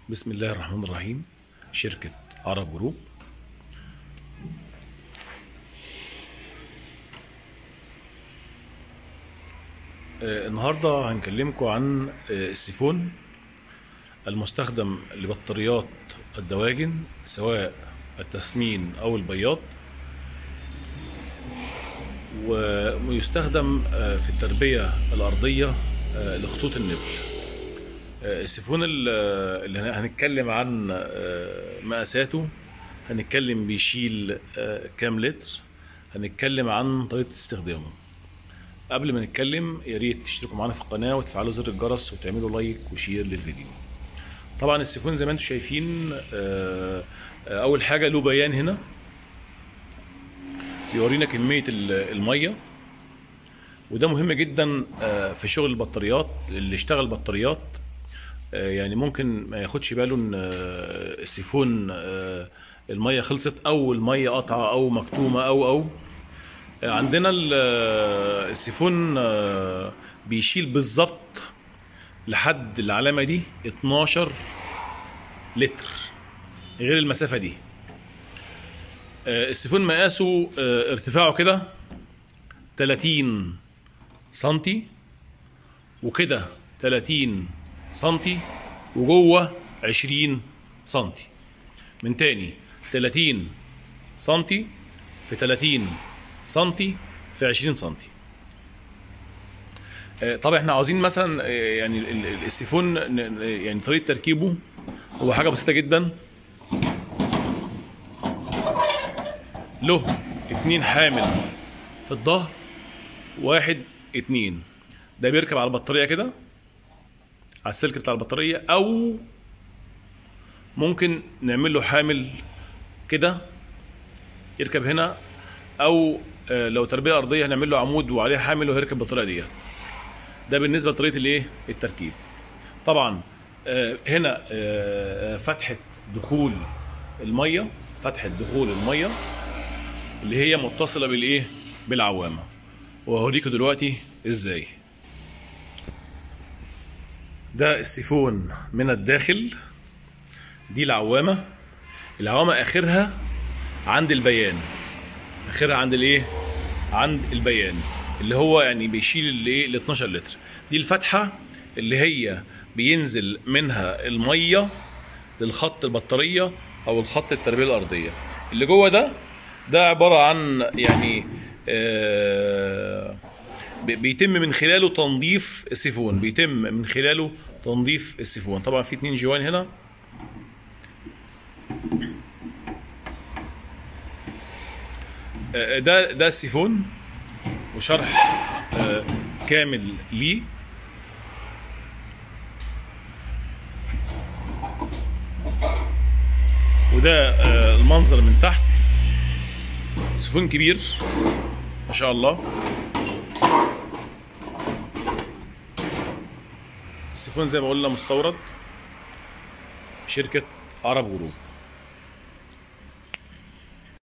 بسم الله الرحمن الرحيم شركة عرب جروب آه، النهاردة هنكلمكم عن آه، السيفون المستخدم لبطاريات الدواجن سواء التسمين أو البياض و- ويستخدم آه، في التربية الأرضية آه، لخطوط النبل آه، السيفون ال- اللي هن- هنتكلم عن آه، مقاساته هنتكلم بيشيل آه، كام لتر هنتكلم عن طريقة استخدامه قبل ما نتكلم يا ريت تشتركوا معانا في القناة وتفعلوا زر الجرس وتعملوا لايك وشير للفيديو طبعا السيفون زي ما انتم شايفين آه، آه، اول حاجة له بيان هنا بيورينا كمية ال- المية وده مهم جدا آه، في شغل البطاريات اللي اشتغل بطاريات آه، يعني ممكن ما ياخدش باله ان آه، السيفون آه، الميه خلصت او الميه قطعه او مكتومه او او آه، عندنا ال- آه، السيفون آه، بيشيل بالظبط لحد العلامه دي 12 لتر غير المسافه دي آه، السيفون مقاسه آه، ارتفاعه كده 30 سنتي وكده 30 سنتي وجوه 20 سنتي من تاني 30 سنتي في 30 سنتي في 20 سنتي آه، طبعا احنا عاوزين مثلا آه، يعني ال- ال- السيفون ن- ن- يعني طريقه تركيبه هو حاجه بسيطه جدا له اتنين حامل في الظهر واحد اتنين ده بيركب على البطاريه كده على السلك بتاع البطاريه او ممكن نعمل له حامل كده يركب هنا او آه، لو تربيه ارضيه هنعمل له عمود وعليه حامل وهيركب بالطريقه ديت ده بالنسبه لطريقه الايه التركيب طبعا آه، هنا آه، فتحه دخول الميه فتحه دخول الميه اللي هي متصله بالايه بالعوامه وهوريكم دلوقتي ازاي ده السيفون من الداخل دي العوامة العوامة آخرها عند البيان آخرها عند الإيه؟ عند البيان اللي هو يعني بيشيل الإيه؟ ال 12 لتر دي الفتحة اللي هي بينزل منها المية للخط البطارية أو الخط التربية الأرضية اللي جوه ده ده عبارة عن يعني آه بي- بيتم من خلاله تنظيف السيفون بيتم من خلاله تنظيف السيفون طبعا في اتنين جوان هنا آه، ده ده السيفون وشرح آه، كامل ليه وده آه، المنظر من تحت سيفون كبير ما شاء الله السيفون زي ما قلنا مستورد شركة عرب جروب